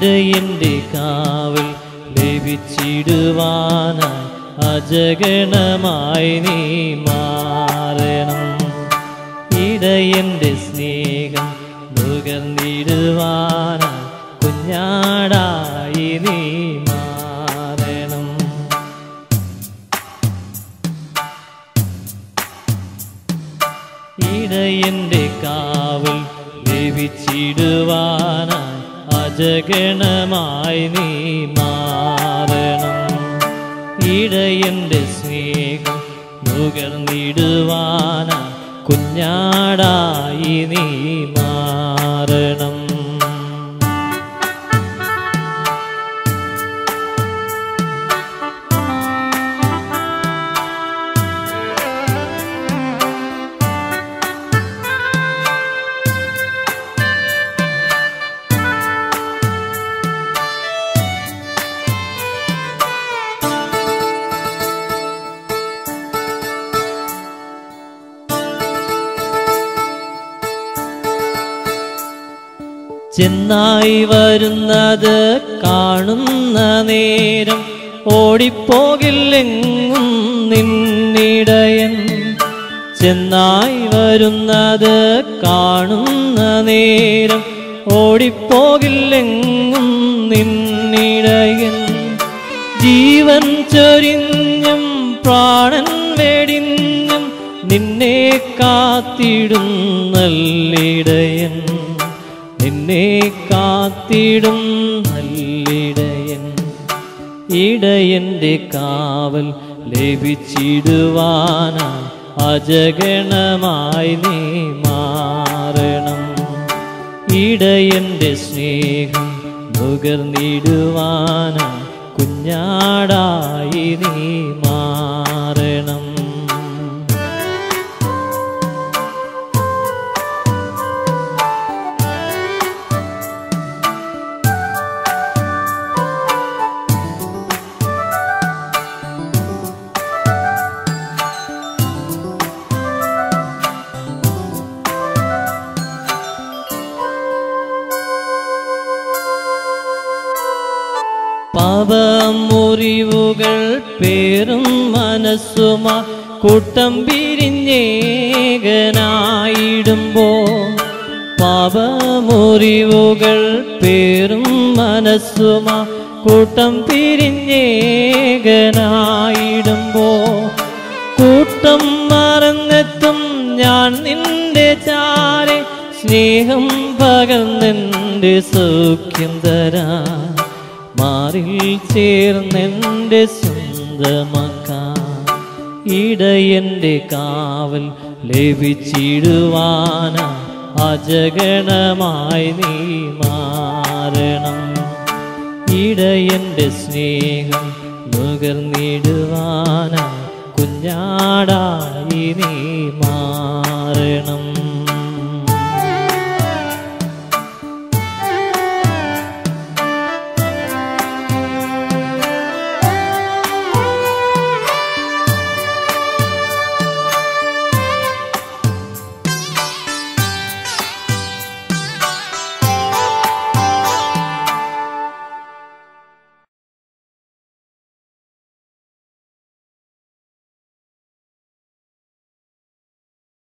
ഇടയന്റെ കാവൽ ലഭിച്ചിടുവാനായി അജഗണമായി നീ മാറണം ഇടയന്റെ സ്നേഹം നുകർന്നിടുവാനായി കുഞ്ഞാടായി നീ മാറണം ഇടയന്റെ കാവൽ ലഭിച്ചിടുവാനായി അജഗണമായി നീ മാറണം ഇടയന്റെ സ്നേഹം നുകർന്നിടുവാനായി കുഞ്ഞാടായി നീ മാറണം ചെന്നായി വരുന്നത് കാണുന്ന നേരം ഓടിപ്പോകില്ലെങ്ങും നിന്നിടയൻ ചെന്നായി വരുന്നത് കാണുന്ന നേരം ഓടിപ്പോകില്ലെങ്ങും നിന്നിടയൻ ജീവൻ ചൊരിഞ്ഞും പ്രാണൻ വെടിഞ്ഞും നിന്നെ കാത്തിടും നല്ലിടയൻ നിന്നെ കാത്തിടും നല്ലിടയൻ ഇടയന്റെ കാവൽ ലഭിച്ചിടുവാനായി അജഗണമായി നീ മാറണം ഇടയന്റെ സ്നേഹം നുകർന്നിടുവാനായി കുഞ്ഞാടായി നീ മാറണം പാപമുറിവുകൾ പേറും മനസ്സുമാ കൂട്ടം പിരിഞ്ഞേകനായിടുമ്പോ പാപമുറിവുകൾ പേറും മനസ്സുമാ കൂട്ടം പിരിഞ്ഞേകനായിടുമ്പോ കൂട്ടം മറന്നെത്തും ഞാൻ നിന്റെ ചാരെ സ്നേഹം പകർന്നെൻ്റെ സൗഖ്യം തരാ മാറിൽ ചേർന്നെൻ്റെ സ്വന്തമാക്കാം ഇടയൻ്റെ കാവൽ ലഭിച്ചിടുവാന അജഗണമായി നീ മാറണം ഇടയൻ്റെ സ്നേഹം നുകർന്നിടുവാന കുഞ്ഞാടായി നീ മാറണം